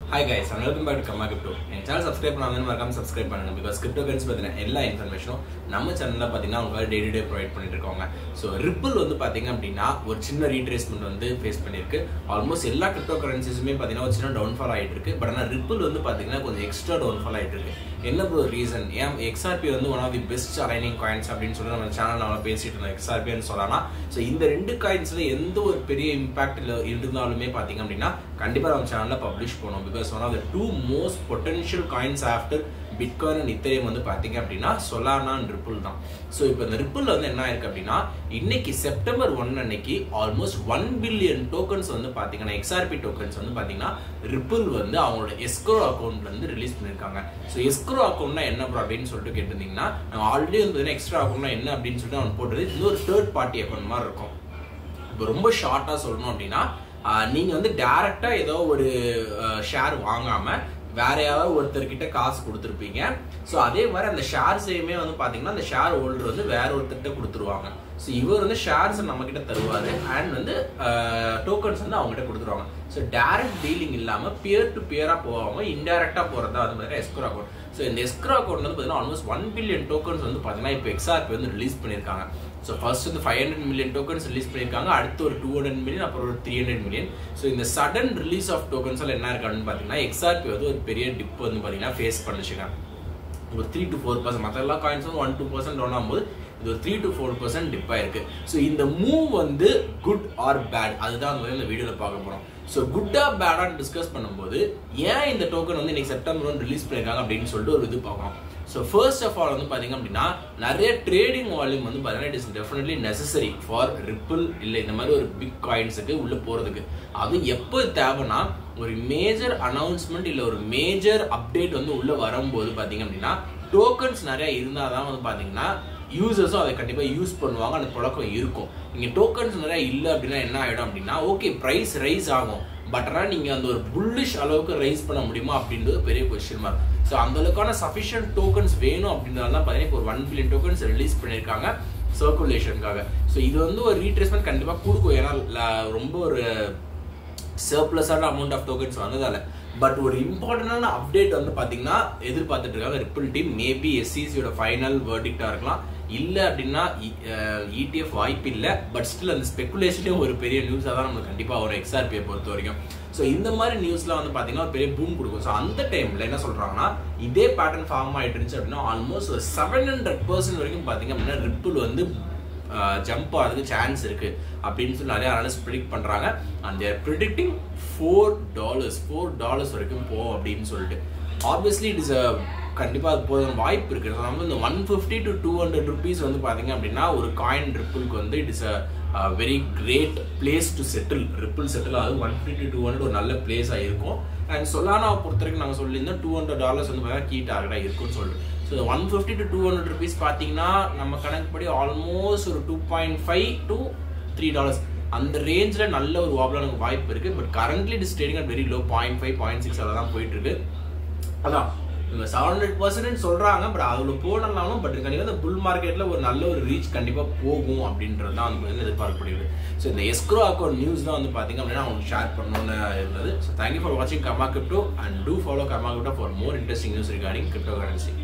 hi guys and welcome back to Comma Crypto என் channel subscribe பண்ணாமல் மறக்காம subscribe பண்ணுங்க பிகாஸ் கிரிப்டோ கரன்சி பற்றின எல்லா இன்ஃபர்மேஷனும் நம்ம சேனலில் பார்த்தீங்கன்னா உங்களுக்கு டே டு டே ப்ரொவைட் பண்ணிட்டு இருக்காங்க ஸோ ரிப்பிள் வந்து பார்த்தீங்க அப்படின்னா ஒரு சின்ன ரீட்ரேஸ்மெண்ட் வந்து ஃபேஸ் பண்ணியிருக்கு ஆல்மோஸ்ட் எல்லா கிரிப்டோ கரன்சிஸுமே பார்த்தீங்கன்னா ஒரு சின்ன டவுன்ஃபால் ஆகிட்டு இருக்கு பட் ஆனால் ரிப்பிள் வந்து பார்த்தீங்கன்னா கொஞ்சம் எக்ஸ்ட்ரா டவுன்ஃபால் ஆகிட்டு இருக்கு என்ன ப்ரோ ரீசன் ஏன் எக்ஸ்ஆர்பி வந்து one of the best aligning coins அப்படின்னு சொல்லி நம்ம சேனல் நம்ம பேசிட்டு இருந்தோம் எக்ஸ்ஆர்பின்னு சொல்லலாம் ஸோ இந்த ரெண்டு காயின்ஸில் எந்த ஒரு பெரிய இம்பாக்ட் இருந்தாலுமே பார்த்தீங்க அப்படின்னா கண்டிப்பாக நம்ம சேனலில் பப்ளிஷ் பண்ணுவோம் because one of the two most potential coins after bitcoin and Ethereum வந்து பார்த்தீங்க அப்படின்னா சொலானா அண்ட் ரிப்பிள் தான் ஸோ இப்போ இந்த ரிப்பிள் வந்து என்ன ஆயிருக்கு அப்படின்னா இன்னைக்கு செப்டம்பர் ஒன் அன்னைக்கு ஆல்மோஸ்ட் ஒன் பில்லியன் டோக்கன்ஸ் வந்து பார்த்தீங்கன்னா எக்ஸ்ஆர்பி டோக்கன்ஸ் வந்து பார்த்தீங்கன்னா ரிப்பிள் வந்து அவங்களோட எஸ்க்ரோ அக்கௌண்ட்ல இருந்து ரிலீஸ் பண்ணியிருக்காங்க ஸோ எஸ்க்ரோ அக்கௌண்ட்னா என்ன ப்ரோ அப்படின்னு சொல்லிட்டு கேட்டிருந்தீங்கன்னா நம்ம ஆல்ரெடி வந்து எக்ஸ்ட்ரா அக்கௌண்ட்னா என்ன அப்படின்னு சொல்லிட்டு அவன் போட்டது இது ஒரு தேர்ட் பார்ட்டி அக்கௌண்ட் மாதிரி இருக்கும் இப்போ ரொம்ப ஷார்ட்டாக சொல்லணும் அப்படின்னா நீங்கள் வந்து டேரெக்டாக ஏதோ ஒரு ஷேர் வாங்காமல் வேற யாராவது ஒருத்தர்கிட்ட காசு கொடுத்துருப்பீங்க ஸோ அதே மாதிரி அந்த ஷேர்ஸையுமே வந்து பார்த்தீங்கன்னா அந்த ஷேர் ஹோல்டர் வந்து வேற ஒருத்தர்கிட்ட கொடுத்துருவாங்க ஸோ இவர் வந்து ஷேர்ஸ் நம்ம கிட்ட தருவார் அண்ட் வந்து டோக்கன்ஸ் வந்து அவங்ககிட்ட கொடுத்துருவாங்க ஸோ டேரக்ட் டீலிங் இல்லாமல் பியர் டு பியராக போகாமல் இன்டெரக்டாக போகிறதா வந்து பார்த்தீங்கன்னா எஸ்க்ரோ அக்கௌண்ட் ஸோ இந்த எஸ்க்ரோ அக்கௌண்ட் வந்து பார்த்தீங்கன்னா ஆல்மோஸ்ட் ஒன் பில்லியன் டோக்கன்ஸ் வந்து பார்த்தீங்கன்னா இப்போ எக்ஸ்ஆர்பி வந்து ரிலீஸ் பண்ணியிருக்காங்க ஸோ ஃபர்ஸ்ட் வந்து five hundred million tokens release பண்ணியிருக்காங்க அடுத்து ஒரு டூ ஹண்ட்ரட் மில்லியன் அப்புறம் ஒரு த்ரீ ஹண்ட்ரட் மில்லியன் ஸோ இந்த சடன் ரிலீஸ் ஆஃப் டோக்கன்ஸ் எல்லாம் என்ன இருக்கான்னு பார்த்தீங்கன்னா எக்ஸ்ஆர்பி வந்து ஒரு பெரிய டிப் வந்து பார்த்தீங்கன்னா ஃபேஸ் பண்ணிச்சுங்க ஒரு த்ரீ டு ஃபோர் பர்சன்ட் மற்ற எல்லா காயின்ஸும் ஒன் டூ பர்சன்ட் டவுன் ஆகும்போது இது ஒரு three to four percent dip ஆயிருக்கு ஸோ இந்த மூவ் வந்து குட் ஆர் பேட் அதுதான் வந்து இந்த வீடியோவில் பார்க்க போகிறோம் ஸோ குட்டா பேடான்னு டிஸ்கஸ் பண்ணும்போது ஏன் இந்த டோக்கன் வந்து இன்னைக்கு செப்டம்பர் ஒன் ரிலீஸ் பண்ணியிருக்காங்க அப்படின்னு சொல்லிட்டு ஒரு இது பார்க்கலாம் ஸோ ஃபர்ஸ்ட் ஆஃப் ஆல் வந்து பார்த்தீங்க அப்படின்னா நிறைய ட்ரேடிங் வால்யூம் வந்து பார்த்தீங்கன்னா it is definitely necessary for Ripple இல்லை இந்த மாதிரி ஒரு பிக் காயின்ஸுக்கு உள்ளே போகிறதுக்கு அது எப்போ தேவைன்னா ஒரு மேஜர் அனௌன்ஸ்மெண்ட் இல்லை ஒரு மேஜர் அப்டேட் வந்து உள்ளே வரும்போது பார்த்தீங்க அப்படின்னா டோக்கன்ஸ் நிறைய இருந்தால் தான் வந்து பார்த்தீங்கன்னா யூசர்ஸும் அதை கண்டிப்பாக யூஸ் பண்ணுவாங்க அந்த பழக்கம் இருக்கும் இங்கே டோக்கன்ஸ் நிறைய இல்லை அப்படின்னா என்ன ஆகிடும் அப்படின்னா ஓகே ப்ரைஸ் ரைஸ் ஆகும் பட் ஆனால் நீங்கள் அந்த ஒரு புல்லிஷ் அளவுக்கு ரைஸ் பண்ண முடியுமா அப்படின்றது பெரிய கொஸ்டின் மார்க் ஸோ அந்த அளவுக்கான சஃபிஷியன்ட் டோக்கன்ஸ் வேணும் அப்படின்றதால தான் பார்த்தீங்கன்னா இப்போ ஒரு ஒன் பில்லியன் டோக்கன்ஸ் ரிலீஸ் பண்ணியிருக்காங்க சர்க்குலேஷனுக்காக ஸோ இது வந்து ஒரு ரீட்ரேஸ்மெண்ட் கண்டிப்பாக கொடுக்கும் ஏன்னா ரொம்ப ஒரு சர்ப்ளஸான அமௌண்ட் ஆஃப் டோக்கன்ஸ் வந்ததால பட் ஒரு இம்பார்ட்டண்டான அப்டேட் வந்து பார்த்தீங்கன்னா எதிர்பார்த்துட்டு இருக்காங்க ரிப்பிள் டீம் மேபி எஸ்சிசியோட ஃபைனல் வேர்டிக்டாக இருக்கலாம் இல்லை அப்படின்னா இடிஎஃப் வாய்ப்பு இல்லை பட் ஸ்டில் அந்த ஸ்பெகுலேஷனே ஒரு பெரிய நியூஸாக தான் நம்மளுக்கு கண்டிப்பாக ஒரு எக்ஸ்ஆர்பியை பொறுத்த வரைக்கும் ஸோ இந்த மாதிரி நியூஸ்லாம் வந்து பார்த்தீங்கன்னா ஒரு பெரிய பூம் கொடுக்கும் ஸோ அந்த டைமில் என்ன சொல்கிறாங்கன்னா இதே பேட்டர்ன் ஃபார்ம் ஆகிட்டு இருந்துச்சு அப்படின்னா ஆல்மோஸ்ட் ஒரு செவன் ஹண்ட்ரட் பர்சன்ட் வரைக்கும் பார்த்தீங்க அப்படின்னா ரிப்பிள் வந்து ஜம்ப் ஆகிறதுக்கு சான்ஸ் இருக்கு அப்படின்னு சொல்லி நிறைய அனலிஸ்ட் ப்ரிடிக்ட் பண்றாங்க and they're predicting four dollars four dollars வரைக்கும் போகும் அப்படின்னு சொல்லிட்டு ஆப்வியஸ்லி இட் இஸ் அ கண்டிப்பாக அது போதும் வாய்ப்பு இருக்குது ஸோ நம்ம இந்த one fifty to two hundred rupees வந்து பார்த்தீங்க அப்படின்னா ஒரு காயின் ரிப்பிளுக்கு வந்து it is a very great place to settle Ripple settle அது one fifty to two hundred ஒரு நல்ல பிளேஸாக இருக்கும் அண்ட் சொல்லானாவை பொறுத்த வரைக்கும் நாங்கள் சொல்லியிருந்தோம் டூ ஹண்ட்ரட் டாலர்ஸ் வந்து பார்த்தீங்கன்னா கீ டார்கெட்டாக இருக்கும்னு சொல்லிட்டு so one fifty to two hundred rupees பார்த்தீங்கன்னா நம்ம கணக்குப்படி ஆல்மோஸ்ட் ஒரு two point five to three dollars அந்த ரேஞ்சில் நல்ல ஒரு வாபலான வாய்ப்பு இருக்குது but currently it is trading at very low point five point six அதை தான் போயிட்டு இருக்கு அதான் இவங்க செவன் ஹண்ட்ரட் பர்சன்ட் சொல்றாங்க பட் அதில் போடலாலும் பட் கண்டிப்பாக இந்த புல் மார்க்கெட்டில் ஒரு நல்ல ஒரு ரீச் கண்டிப்பாக போகும் அப்படின்றது தான் வந்து எதிர்பார்க்கப்படுகிறது ஸோ இந்த எஸ்க்ரோ அக்கௌண்ட் நியூஸ் தான் வந்து பார்த்தீங்க அப்படின்னா அவங்க ஷேர் பண்ணணும்னு இருந்தது ஸோ தேங்க்யூ ஃபார் வாட்சிங் Comma Crypto and do follow Comma Crypto for more interesting news regarding crypto currency